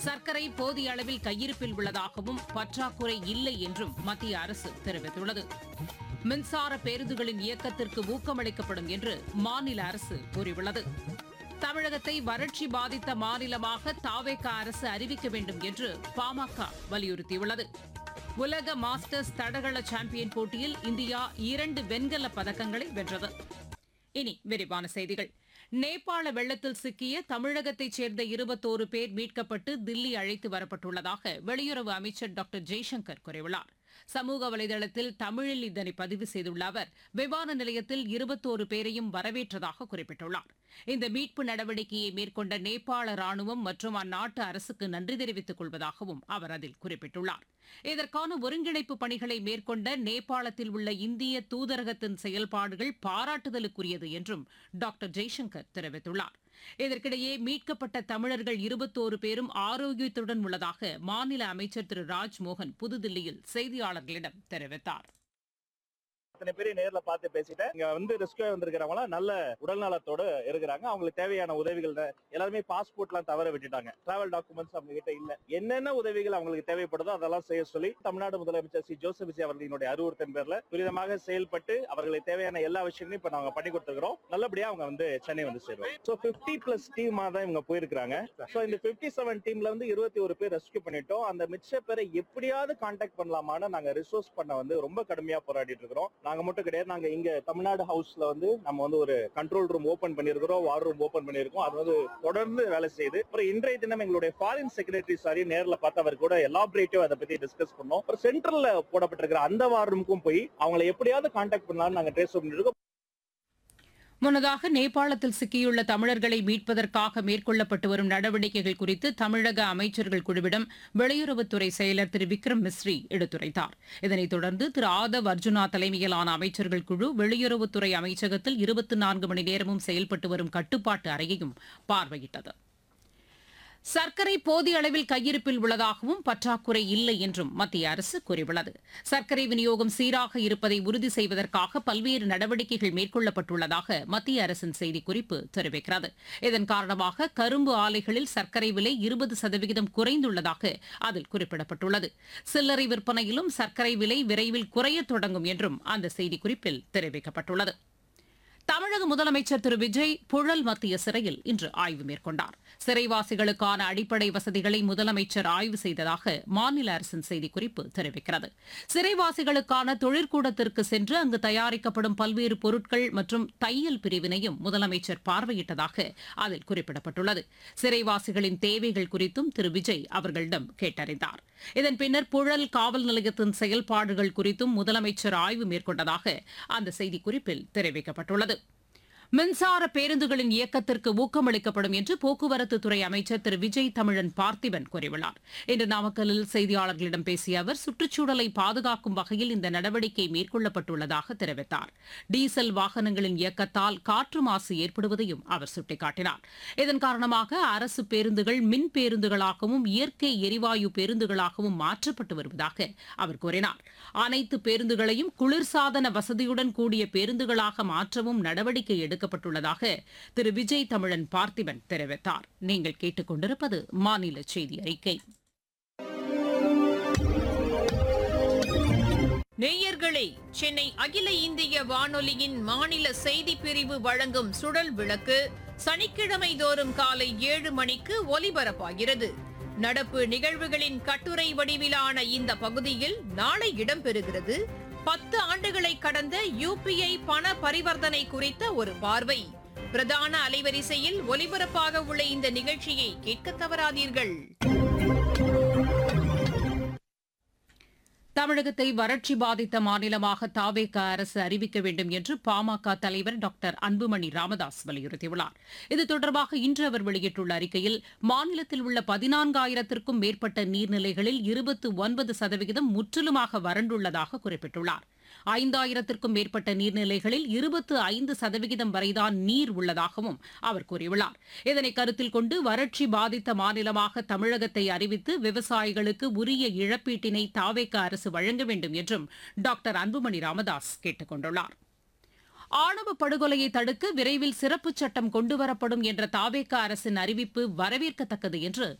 சர்க்கரை போதிய அளவில் கையிருப்பில் உள்ளதாகவும் பற்றாக்குறை இல்லை என்றும் மத்திய அரசு தெரிவித்துள்ளது மின்சார பேருந்துகளின் இயக்கத்திற்கு ஊக்கமளிக்கப்படும் என்று மாநில அரசு கூறியுள்ளது தமிழகத்தை வறட்சி பாதித்த மாநிலமாக தாவேக அரசு அறிவிக்க வேண்டும் என்று பாமக வலியுறுத்தியுள்ளது உலக மாஸ்டர்ஸ் தடகள சாம்பியன் போட்டியில் இந்தியா இரண்டு வெண்கலப் பதக்கங்களை வென்றது இனி விரிவான செய்திகள் நேபாள வெள்ளத்தில் சிக்கிய தமிழகத்தைச் சேர்ந்த இருபத்தோரு பேர் மீட்கப்பட்டு தில்லி அழைத்து வரப்பட்டுள்ளதாக வெளியுறவு அமைச்சர் டாக்டர் ஜெய்சங்கர் கூறியுள்ளார் சமூக வலைதளத்தில் தமிழில் இதனை பதிவு செய்துள்ள அவர் விமான நிலையத்தில் இருபத்தோரு பேரையும் வரவேற்றதாக குறிப்பிட்டுள்ளார் இந்த மீட்பு நடவடிக்கையை மேற்கொண்ட நேபாள ராணுவம் மற்றும் அந்நாட்டு அரசுக்கு நன்றி தெரிவித்துக் கொள்வதாகவும் அவர் அதில் குறிப்பிட்டுள்ளார் இதற்கான ஒருங்கிணைப்பு பணிகளை மேற்கொண்ட நேபாளத்தில் உள்ள இந்திய தூதரகத்தின் செயல்பாடுகள் பாராட்டுதலுக்குரியது என்றும் டாக்டர் ஜெய்சங்கர் தெரிவித்துள்ளார் இதற்கிடையே மீட்கப்பட்ட தமிழர்கள் இருபத்தோரு பேரும் ஆரோக்கியத்துடன் உள்ளதாக மாநில அமைச்சர் திரு ராஜ்மோகன் புதுதில்லியில் செய்தியாளர்களிடம் தெரிவித்தார் அத்தனை பேரையும் நேர்ல பார்த்து பேசிட்டேன் இங்க வந்து ரெஸ்கியூ வந்திருக்கிறவங்க நல்ல உடல் நலத்தோட இருக்கிறாங்க அவங்களுக்கு தேவையான உதவிகள் எல்லாருமே பாஸ்போர்ட் எல்லாம் தவற விட்டுட்டாங்க டிராவல் டாக்குமெண்ட்ஸ் அவங்க கிட்ட இல்ல என்னென்ன உதவிகள் அவங்களுக்கு தேவைப்படுதோ அதெல்லாம் செய்ய சொல்லி தமிழ்நாடு முதலமைச்சர் சி ஜோசப் விஜய் அவர்களினுடைய அறிவுறுத்தின் பேர்ல துரிதமாக செயல்பட்டு அவர்களுக்கு தேவையான எல்லா விஷயங்களையும் இப்ப நாங்க பண்ணி கொடுத்துருக்கோம் நல்லபடியா அவங்க வந்து சென்னை வந்து சேருவாங்க சோ பிப்டி பிளஸ் டீமா தான் இவங்க போயிருக்காங்க சோ இந்த பிப்டி செவன் டீம்ல வந்து இருபத்தி ஒரு பேர் ரெஸ்கியூ பண்ணிட்டோம் அந்த மிச்ச பேரை எப்படியாவது கான்டாக்ட் பண்ணலாமான்னு நாங்க ரிசோர்ஸ் பண்ண வந்து ரொம்ப கடுமையா போராடிட்டு இருக்கிறோம் நாங்க மட்டும் கிடையாது நாங்க இங்க தமிழ்நாடு ஹவுஸ்ல வந்து நம்ம வந்து ஒரு கண்ட்ரோல் ரூம் ஓபன் பண்ணிருக்கிறோம் வார் ரூம் ஓபன் பண்ணிருக்கோம் அது வந்து தொடர்ந்து வேலை செய்யுது அப்புறம் இன்றைய தினம் எங்களுடைய ஃபாரின் செக்ரட்டரி சாரி நேர்ல பார்த்து அவர் கூட எலாபரேட்டிவ் அதை பத்தி டிஸ்கஸ் பண்ணோம் அப்புறம் சென்ட்ரல்ல போடப்பட்டிருக்கிற அந்த வார் ரூமுக்கும் போய் அவங்களை எப்படியாவது கான்டாக்ட் பண்ணலாம்னு நாங்க ட்ரேஸ் பண்ணிருக்கோம் முன்னதாக நேபாளத்தில் சிக்கியுள்ள தமிழர்களை மீட்பதற்காக மேற்கொள்ளப்பட்டு வரும் நடவடிக்கைகள் குறித்து தமிழக அமைச்சர்கள் குழுவிடம் வெளியுறவுத்துறை செயலர் திரு விக்ரம் மிஸ்ரி எடுத்துரைத்தார் இதனைத் தொடர்ந்து திரு ஆதவ் அர்ஜுனா தலைமையிலான அமைச்சர்கள் குழு வெளியுறவுத்துறை அமைச்சகத்தில் இருபத்தி நான்கு மணி நேரமும் செயல்பட்டு வரும் கட்டுப்பாட்டு அறையையும் பார்வையிட்டது சர்க்கரை போதிய அளவில் கையிருப்பில் உள்ளதாகவும் பற்றாக்குறை இல்லை என்றும் மத்திய அரசு கூறியுள்ளது சர்க்கரை விநியோகம் சீராக இருப்பதை உறுதி செய்வதற்காக பல்வேறு நடவடிக்கைகள் மேற்கொள்ளப்பட்டுள்ளதாக மத்திய அரசின் செய்திக்குறிப்பு தெரிவிக்கிறது இதன் காரணமாக கரும்பு ஆலைகளில் சர்க்கரை விலை இருபது சதவிகிதம் குறைந்துள்ளதாக அதில் குறிப்பிடப்பட்டுள்ளது சில்லறை விற்பனையிலும் சர்க்கரை விலை விரைவில் குறையத் தொடங்கும் என்றும் அந்த செய்திக்குறிப்பில் தெரிவிக்கப்பட்டுள்ளது தமிழக முதலமைச்சர் திரு விஜய் புழல் மத்திய சிறையில் இன்று ஆய்வு மேற்கொண்டார் சிறைவாசிகளுக்கான அடிப்படை வசதிகளை முதலமைச்சர் ஆய்வு செய்ததாக மாநில அரசின் செய்திக்குறிப்பு தெரிவிக்கிறது சிறைவாசிகளுக்கான தொழிற்கூடத்திற்கு சென்று அங்கு தயாரிக்கப்படும் பல்வேறு பொருட்கள் மற்றும் தையல் பிரிவினையும் முதலமைச்சர் பார்வையிட்டதாக அதில் குறிப்பிடப்பட்டுள்ளது சிறைவாசிகளின் தேவைகள் குறித்தும் திரு விஜய் அவர்களிடம் கேட்டறிந்தார் இதன் பின்னர் புழல் காவல் நிலையத்தின் செயல்பாடுகள் குறித்தும் முதலமைச்சர் ஆய்வு மேற்கொண்டதாக அந்த செய்திக்குறிப்பில் தெரிவிக்கப்பட்டுள்ளது மின்சார பேருந்துகளின் இயக்கத்திற்கு ஊக்கமளிக்கப்படும் என்று போக்குவரத்து துறை அமைச்சர் திரு விஜய் தமிழன் பார்த்திபன் கூறியுள்ளார் இன்று நாமக்கல்லில் செய்தியாளர்களிடம் பேசிய அவர் சுற்றுச்சூழலை பாதுகாக்கும் வகையில் இந்த நடவடிக்கை மேற்கொள்ளப்பட்டுள்ளதாக தெரிவித்தார் டீசல் வாகனங்களின் இயக்கத்தால் காற்று மாசு ஏற்படுவதையும் அவர் சுட்டிக்காட்டினார் இதன் காரணமாக அரசு பேருந்துகள் மின் பேருந்துகளாகவும் இயற்கை எரிவாயு பேருந்துகளாகவும் மாற்றப்பட்டு வருவதாக அவர் கூறினார் அனைத்து பேருந்துகளையும் குளிர்சாதன வசதியுடன் கூடிய பேருந்துகளாக மாற்றவும் நடவடிக்கை எடுக்கப்பட்டுள்ளதாக திரு விஜய் தமிழன் பார்த்திபன் தெரிவித்தார் நீங்கள் கேட்டுக்கொண்டிருப்பது மாநில செய்தி அறிக்கை நேயர்களே சென்னை அகில இந்திய வானொலியின் மாநில செய்தி பிரிவு வழங்கும் சுடல் விளக்கு சனிக்கிழமை தோறும் காலை ஏழு மணிக்கு ஒலிபரப்பாகிறது நடப்பு நிகழ்வுகளின் கட்டுரை வடிவிலான இந்த பகுதியில் நாளை இடம்பெறுகிறது பத்து ஆண்டுகளை கடந்த யுபிஐ பண பரிவர்த்தனை குறித்த ஒரு பார்வை பிரதான அலைவரிசையில் ஒலிபரப்பாக உள்ள இந்த நிகழ்ச்சியை கேட்க தவறாதீர்கள் தமிழகத்தை வறட்சி பாதித்த மாநிலமாக தாவேக அரசு அறிவிக்க வேண்டும் என்று பாமக தலைவர் டாக்டர் அன்புமணி ராமதாஸ் வலியுறுத்தியுள்ளார் இது தொடர்பாக இன்று அவர் வெளியிட்டுள்ள அறிக்கையில் மாநிலத்தில் உள்ள பதினான்காயிரத்திற்கும் மேற்பட்ட நீர்நிலைகளில் இருபத்து ஒன்பது சதவிகிதம் முற்றிலுமாக வறண்டுள்ளதாக குறிப்பிட்டுள்ளார் ஐந்தாயிரத்திற்கும் மேற்பட்ட நீர்நிலைகளில் இருபத்து ஐந்து சதவிகிதம் வரைதான் நீர் உள்ளதாகவும் அவர் கூறியுள்ளார் இதனை கருத்தில் கொண்டு வறட்சி பாதித்த மாநிலமாக தமிழகத்தை அறிவித்து விவசாயிகளுக்கு உரிய இழப்பீட்டினை தாவேக அரசு வழங்க வேண்டும் என்றும் டாக்டர் அன்புமணி ராமதாஸ் கேட்டுக் கொண்டுள்ளார் ஆணவ படுகொலையை தடுக்க விரைவில் சிறப்பு சட்டம் கொண்டுவரப்படும் என்ற தாவேக அரசின் அறிவிப்பு வரவேற்கத்தக்கது என்று